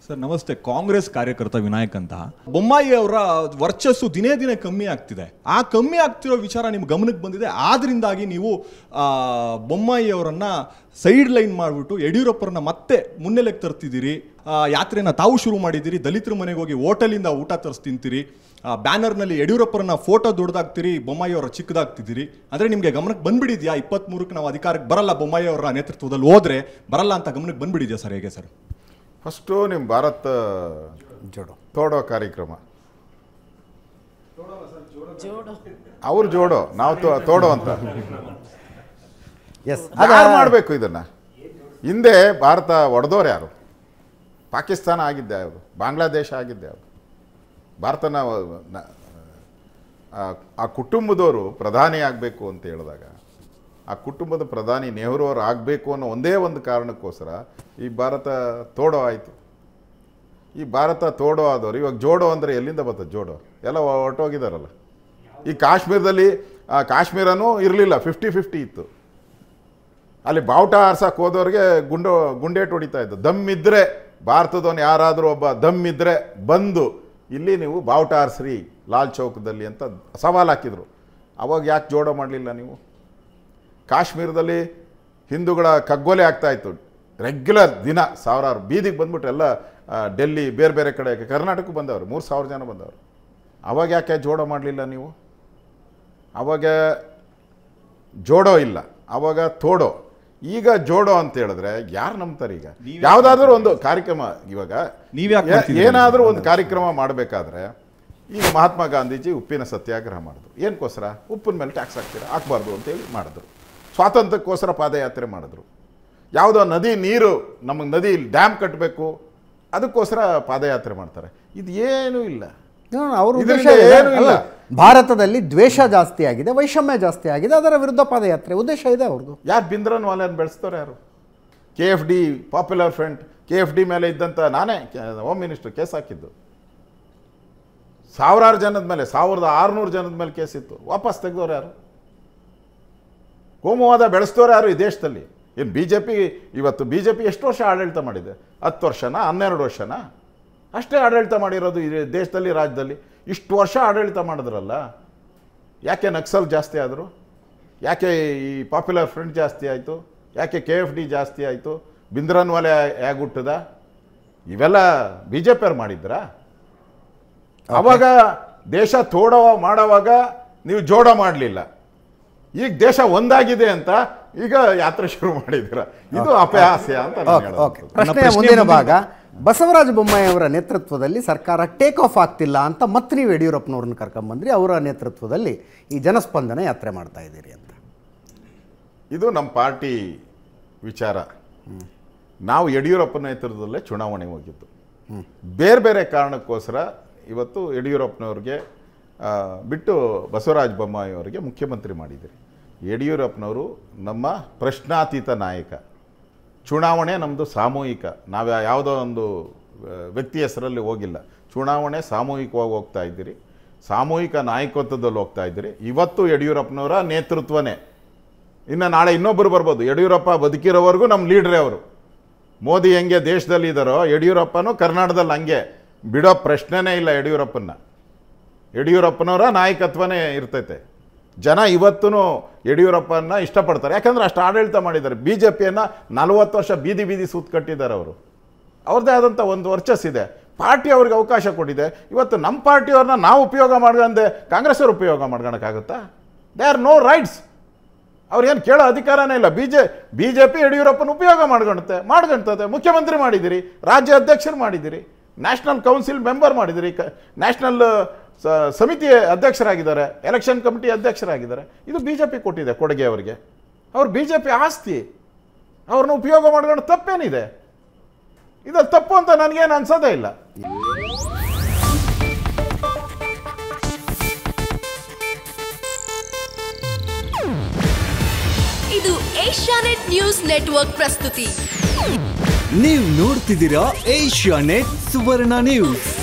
Sir ನಮಸ್ತೆ ಕಾಂಗ್ರೆಸ್ ಕಾರ್ಯಕರ್ತ ವಿನಾಯಕ್ ಅಂತ ಬೊಮ್ಮಾಯಿ ಅವರ ವರ್ಚಸ್ಸು ದಿನೇ ದಿನೇ ಕಮ್ಮಿ ಆಗ್ತಿದೆ ಆ ಕಮ್ಮಿ ಆಗ್ತಿರೋ ವಿಚಾರ ನಿಮ್ಮ ಗಮನಕ್ಕೆ ಬಂದಿದೆ ಆದ್ರಿಂದಾಗಿ ನೀವು ಆ, ಬೊಮ್ಮಾಯಿ ಅವರನ್ನ ಸೈಡ್ ಲೈನ್ ಮಾಡಿಬಿಟ್ಟು ಯಡಿಯೂರಪ್ಪರನ್ನ ಮತ್ತೆ ಮುನ್ನೆಲೆಗೆ ತರ್ತಿದ್ದೀರಿ ಆ, ಯಾತ್ರೆನ ತಾವು ಶುರು ಮಾಡಿದ್ದೀರಿ ದಲಿತರ ಮನೆಗೆ ಹೋಗಿ ಹೋಟೆಲಿಂದ ಊಟ ತರಿಸಿ ತಿಂತೀರಿ ಆ, ಬ್ಯಾನರ್ನಲ್ಲಿ ಯಡಿಯೂರಪ್ಪರನ್ನ ಫೋಟೋ ದೊಡ್ಡದಾಗ್ತೀರಿ ಬೊಮ್ಮಾಯಿ ಅವರ ಚಿಕ್ಕದಾಗ್ತಿದ್ದೀರಿ ಅಂದ್ರೆ ನಿಮಗೆ ಗಮನಕ್ಕೆ ಬಂದ್ಬಿಡಿದ್ಯಾ ಇಪ್ಪತ್ಮೂರಕ್ಕೆ ನಾವು ಅಧಿಕಾರಕ್ಕೆ ಬರಲ್ಲ ಬೊಮ್ಮಾಯಿ ಅವರ ನೇತೃತ್ವದಲ್ಲಿ ಹೋದ್ರೆ ಬರಲ್ಲ ಅಂತ ಗಮನಕ್ಕೆ ಬಂದ್ಬಿಡಿದ್ಯಾ ಸರ್ ಹೇಗೆ ಸರ್ ಫಸ್ಟು ನಿಮ್ಮ ಭಾರತ್ ಜೋಡು ತೋಡೋ ಕಾರ್ಯಕ್ರಮ ಅವ್ರು ಜೋಡೋ ನಾವು ತೋ- ತೋಡೋ ಅಂತ ಎಸ್ ಯಾರು ಮಾಡಬೇಕು ಇದನ್ನ ಹಿಂದೆ ಭಾರತ ಒಡೆದವ್ರು ಯಾರು ಪಾಕಿಸ್ತಾನ ಆಗಿದ್ದೆ ಅವರು ಬಾಂಗ್ಲಾದೇಶ ಆಗಿದ್ದೆ ಅವರು ಭಾರತನ ನ- ಆ- ಆ ಕುಟುಂಬದವರು ಪ್ರಧಾನಿ ಆಗಬೇಕು ಅಂತ ಹೇಳಿದಾಗ ಆ ಕುಟುಂಬದ ಪ್ರಧಾನಿ ನೆಹರು ಅವರು ಆಗಬೇಕು ಅನ್ನೋ ಒಂದೇ ಒಂದು ಕಾರಣಕ್ಕೋಸ್ಕರ ಈ ಭಾರತ ತೋಡೋ ಆಯಿತು ಈ ಭಾರತ ತೋಡೋ ಆದವರು ಇವಾಗ ಜೋಡೋ ಅಂದರೆ ಎಲ್ಲಿಂದ ಬರ್ತದೆ ಜೋಡೋ ಎಲ್ಲ ಹೊರಟೋಗಿದಾರಲ್ಲ ಈ ಕಾಶ್ಮೀರದಲ್ಲಿ ಆ, ಕಾಶ್ಮೀರನೂ ಇರಲಿಲ್ಲ ಫಿಫ್ಟಿ ಫಿಫ್ಟಿ ಇತ್ತು ಅಲ್ಲಿ ಬಾವುಟ ಆರ್ಸಕ್ಕೆ ಹೋದವ್ರಿಗೆ ಗುಂಡು ಗುಂಡೇಟು ಹೊಡಿತಾ ಇದ್ದು ದಮ್ ಇದ್ದರೆ ಭಾರತದವನು ಯಾರಾದರೂ ಒಬ್ಬ ದಮ್ ಇದ್ದರೆ ಬಂದು ಇಲ್ಲಿ ನೀವು ಬಾವುಟ ಆರಿಸ್ರಿ ಲಾಲ್ ಚೌಕದಲ್ಲಿ ಅಂತ ಸವಾಲು ಹಾಕಿದರು ಅವಾಗ ಯಾಕೆ ಜೋಡೋ ಮಾಡಲಿಲ್ಲ ನೀವು ಕಾಶ್ಮೀರದಲ್ಲಿ ಹಿಂದೂಗಳ ಕಗ್ಗೊಲೆ ಆಗ್ತಾ ಇತ್ತು ರೆಗ್ಯುಲರ್ ದಿನ ಸಾವಿರಾರು ಬೀದಿಗೆ ಬಂದ್ಬಿಟ್ಟು ಎಲ್ಲ ಆ, ಡೆಲ್ಲಿ ಬೇರೆ ಬೇರೆ ಕಡೆ ಕರ್ನಾಟಕಕ್ಕೆ ಬಂದವರು ಮೂರು ಸಾವಿರ ಜನ ಬಂದವರು ಅವಾಗ ಯಾಕೆ ಜೋಡೋ ಮಾಡಲಿಲ್ಲ ನೀವು ಅವಾಗ ಜೋಡೋ ಇಲ್ಲ ಅವಾಗ ತೋಡೋ ಈಗ ಜೋಡೋ ಅಂತ ಹೇಳಿದ್ರೆ ಯಾರು ನಂಬ್ತಾರೆ ಈಗ ನೀವ್ಯಾಕ್ ಯಾವುದಾದ್ರೂ ಒಂದು ಕಾರ್ಯಕ್ರಮ ಇವಾಗ ನೀವ್ಯಾಕ್ ಏ- ಮಾಡ್ತಿದ್ದೀರಿ? ಏನಾದರೂ ಒಂದು ಕಾರ್ಯಕ್ರಮ ಮಾಡಬೇಕಾದ್ರೆ ಈಗ ಮಹಾತ್ಮ ಗಾಂಧೀಜಿ ಉಪ್ಪಿನ ಸತ್ಯಾಗ್ರಹ ಮಾಡಿದ್ರು ಏನಕ್ಕೋಸ್ಕರ ಉಪ್ಪಿನ ಮೇಲೆ ಟ್ಯಾಕ್ಸ್ ಹಾಕ್ತೀರಾ ಹಾಕ್ಬಾರ್ದು ಅಂತೇಳಿ ಮಾಡಿದ್ರು ಸ್ವಾತಂತ್ರ್ಯಕ್ಕೋಸ್ಕರ ಪಾದಯಾತ್ರೆ ಮಾಡಿದ್ರು ಯಾವುದೋ ನದಿ ನೀರು ನಮಗೆ ನದಿ ಡ್ಯಾಮ್ ಕಟ್ಟಬೇಕು ಅದಕ್ಕೋಸ್ಕರ ಪಾದಯಾತ್ರೆ ಮಾಡ್ತಾರೆ ಇದು ಏನೂ ಇಲ್ಲ ಅವ್ರ ಉದ್ದೇಶ ಇದರಿಂದ ಇದೆ. ಏನೂ ಇಲ್ಲ. ಅಲ್ಲ, ಭಾರತದಲ್ಲಿ ದ್ವೇಷ ಜಾಸ್ತಿ ಆಗಿದೆ ವೈಷಮ್ಯ ಜಾಸ್ತಿ ಆಗಿದೆ ಅದರ ವಿರುದ್ಧ ಪಾದಯಾತ್ರೆ ಉದ್ದೇಶ ಇದೆ ಅವ್ರದ್ದು ಯಾರು ಬಿಂದ್ರನ್ ವಾಲೆಯನ್ನು ಬೆಳೆಸ್ತವ್ರು ಯಾರು K F D popular front K F D ಮೇಲೆ ಇದ್ದಂಥ ನಾನೇ ಹೋಮ್ ಮಿನಿಸ್ಟರ್ ಕೇಸ್ ಹಾಕಿದ್ದು ಸಾವಿರಾರು ಜನದ ಮೇಲೆ ಸಾವಿರದ ಆರುನೂರು ಜನದ ಮೇಲೆ ಕೇಸ್ ಇತ್ತು ವಾಪಸ್ ತೆಗೆದವ್ರು ಯಾರು ಕೋಮುವಾದ ಬೆಳೆಸ್ತವ್ರು ಯಾರು ಈ ದೇಶದಲ್ಲಿ ಏನು ಬಿ ಜೆ ಪಿ ಇವತ್ತು ಬಿ ಜೆ ಪಿ ಎಷ್ಟು ವರ್ಷ ಆಡಳಿತ ಮಾಡಿದೆ ಹತ್ತು ವರ್ಷನಾ ಹನ್ನೆರಡು ವರ್ಷನಾ ಅಷ್ಟೇ ಆಡಳಿತ ಮಾಡಿರೋದು ಈ ದೇಶದಲ್ಲಿ ರಾಜ್ಯದಲ್ಲಿ ಇಷ್ಟು ವರ್ಷ ಆಡಳಿತ ಮಾಡಿದ್ರಲ್ಲ ಯಾಕೆ ನಕ್ಸಲ್ ಜಾಸ್ತಿ ಆದರು ಯಾಕೆ ಈ ಪಾಪ್ಯುಲರ್ ಫ್ರಂಟ್ ಜಾಸ್ತಿ ಆಯಿತು ಯಾಕೆ ಕೆ ಎಫ್ ಡಿ ಜಾಸ್ತಿ ಆಯಿತು ಬಿಂದ್ರನ್ ವಾಲೆ ಹೇಗೆ ಹುಟ್ಟದ ಇವೆಲ್ಲ ಬಿ ಜೆ ಪಿಯವ್ರು ಮಾಡಿದ್ರಾ ಅವಾಗ ದೇಶ ತೋಡೋ ಮಾಡೋವಾಗ ನೀವು ಜೋಡ ಮಾಡಲಿಲ್ಲ ಈಗ ದೇಶ ಒಂದಾಗಿದೆ ಅಂತ ಈಗ ಯಾತ್ರೆ ಶುರು ಮಾಡಿದ್ದೀರ ಇದು ಅಪಹಾಸ್ಯ ಅಂತ ನಾನು ಓಕೆ ಹೇಳೋದು. ಓಕೆ ಪ್ರಶ್ನೆಯ ಪ್ರಶ್ನೆ ಮುಂದಿನ ಮುಂದಿನ- ಭಾಗ ಬಸವರಾಜ ಬೊಮ್ಮಾಯಿ ಅವರ ನೇತೃತ್ವದಲ್ಲಿ ಸರ್ಕಾರ ಟೇಕ್ ಆಫ್ ಆಗ್ತಿಲ್ಲ ಅಂತ ಮತ್ತೆ ನೀವು ಯಡಿಯೂರಪ್ಪನವ್ರನ್ನ ಕರ್ಕೊಂಬಂದ್ರಿ ಅವರ ನೇತೃತ್ವದಲ್ಲಿ ಈ ಜನಸ್ಪಂದನ ಯಾತ್ರೆ ಮಾಡ್ತಾ ಇದ್ದೀರಿ ಅಂತ ಇದು ನಮ್ಮ ಪಾರ್ಟಿ ವಿಚಾರ ನಾವು ಯಡಿಯೂರಪ್ಪನ ನೇತೃತ್ವದಲ್ಲೇ ಚುನಾವಣೆಗೆ ಹೋಗಿದ್ದು ಬೇರೆ ಬೇರೆ ಕಾರಣಕ್ಕೋಸ್ಕರ ಇವತ್ತು ಯಡಿಯೂರಪ್ಪನವ್ರಿಗೆ ಆ, ಬಿಟ್ಟು ಬಸವರಾಜ ಬೊಮ್ಮಾಯಿ ಅವರಿಗೆ ಮುಖ್ಯಮಂತ್ರಿ ಮಾಡಿದ್ದೀರಿ ಯಡಿಯೂರಪ್ಪನವರು ನಮ್ಮ ಪ್ರಶ್ನಾತೀತ ನಾಯಕ ಚುನಾವಣೆ ನಮ್ಮದು ಸಾಮೂಹಿಕ ನಾವು ಯಾ- ಯಾವುದೋ ಒಂದು ಆ, ವ್ಯಕ್ತಿ ಹೆಸರಲ್ಲಿ ಹೋಗಿಲ್ಲ ಚುನಾವಣೆ ಸಾಮೂಹಿಕವಾಗಿ ಹೋಗ್ತಾ ಇದ್ದೀರಿ ಸಾಮೂಹಿಕ ನಾಯಕತ್ವದಲ್ಲಿ ಹೋಗ್ತಾ ಇದ್ದೀರಿ ಇವತ್ತು ಯಡಿಯೂರಪ್ಪನವರ ನೇತೃತ್ವನೇ ಇನ್ನು ನಾಳೆ ಇನ್ನೊಬ್ಬರು ಬರ್ಬೋದು ಯಡಿಯೂರಪ್ಪ ಬದುಕಿರೋವರೆಗೂ ನಮ್ಮ ಲೀಡ್ರೇ ಅವರು ಮೋದಿ ಹೆಂಗೆ ದೇಶದಲ್ಲಿ ಇದ್ದಾರೋ ಯಡಿಯೂರಪ್ಪನೂ ಕರ್ನಾಟಕದಲ್ಲಿ ಹಂಗೆ ಬಿಡೋ ಪ್ರಶ್ನೆನೇ ಇಲ್ಲ ಯಡಿಯೂರಪ್ಪನ ಯಡಿಯೂರಪ್ಪನವರ ನಾಯಕತ್ವನೇ ಇರ್ತೈತೆ ಜನ ಇವತ್ತೂ ಯಡಿಯೂರಪ್ಪನ ಇಷ್ಟಪಡ್ತಾರೆ ಯಾಕಂದ್ರೆ ಅಷ್ಟು ಆಡಳಿತ ಮಾಡಿದ್ದಾರೆ ಬಿ ಜೆ ಪಿಯನ್ನು ನಲವತ್ತು ವರ್ಷ ಬೀದಿ ಬೀದಿ ಸುತ್ತ ಕಟ್ಟಿದ್ದಾರೆ ಅವರು ಅವ್ರದ್ದೇ ಆದಂಥ ಒಂದು ವರ್ಚಸ್ಸಿದೆ ಪಾರ್ಟಿ ಅವ್ರಿಗೆ ಅವಕಾಶ ಕೊಟ್ಟಿದೆ ಇವತ್ತು ನಮ್ಮ ಪಾರ್ಟಿಯವ್ರನ್ನ ನಾವು ಉಪಯೋಗ ಮಾಡ್ಕೊಂಡೆ ಕಾಂಗ್ರೆಸ್ ಅವ್ರು ಉಪಯೋಗ ಮಾಡ್ಕೊಳಕ್ಕಾಗುತ್ತಾ ದೇ ಆರ್ ನೋ ರೈಟ್ಸ್ ಅವ್ರೇನು ಕೇಳೋ ಅಧಿಕಾರನೇ ಇಲ್ಲ B J B J P ಯಡಿಯೂರಪ್ಪನ ಉಪಯೋಗ ಮಾಡ್ಕೊಳುತ್ತೆ ಮಾಡ್ಕೊಳ್ತದೆ ಮುಖ್ಯಮಂತ್ರಿ ಮಾಡಿದ್ದೀರಿ ರಾಜ್ಯ ಅಧ್ಯಕ್ಷರು ಮಾಡಿದ್ದೀರಿ ನ್ಯಾಷನಲ್ ಕೌನ್ಸಿಲ್ ಮೆಂಬರ್ ಮಾಡಿದ್ದೀರಿ ಕ ನ್ಯಾಷನಲ್ ಸಮಿತಿ ಅಧ್ಯಕ್ಷರಾಗಿದ್ದಾರೆ ಎಲೆಕ್ಷನ್ ಕಮಿಟಿ ಅಧ್ಯಕ್ಷರಾಗಿದ್ದಾರೆ ಇದು ಬಿ ಜೆ ಪಿ ಕೊಟ್ಟಿದೆ ಕೊಡುಗೆ ಅವರಿಗೆ ಅವ್ರು ಬಿ ಜೆ ಪಿ ಆಸ್ತಿ ಅವ್ರನ್ನ ಉಪಯೋಗ ಮಾಡ್ಕೊಂಡು ತಪ್ಪೇನಿದೆ ಇದು ತಪ್ಪು ಅಂತ ನನಗೇನು ಅನ್ಸೋದೇ ಇಲ್ಲ ಇದು ಏಷ್ಯಾನೆಟ್ ನ್ಯೂಸ್ ನೆಟ್ವರ್ಕ್ ಪ್ರಸ್ತುತಿ ನೀವು ನೋಡ್ತಿದ್ದೀರಾ ಏಷ್ಯಾ ನೆಟ್ ಸುವರ್ಣ ನ್ಯೂಸ್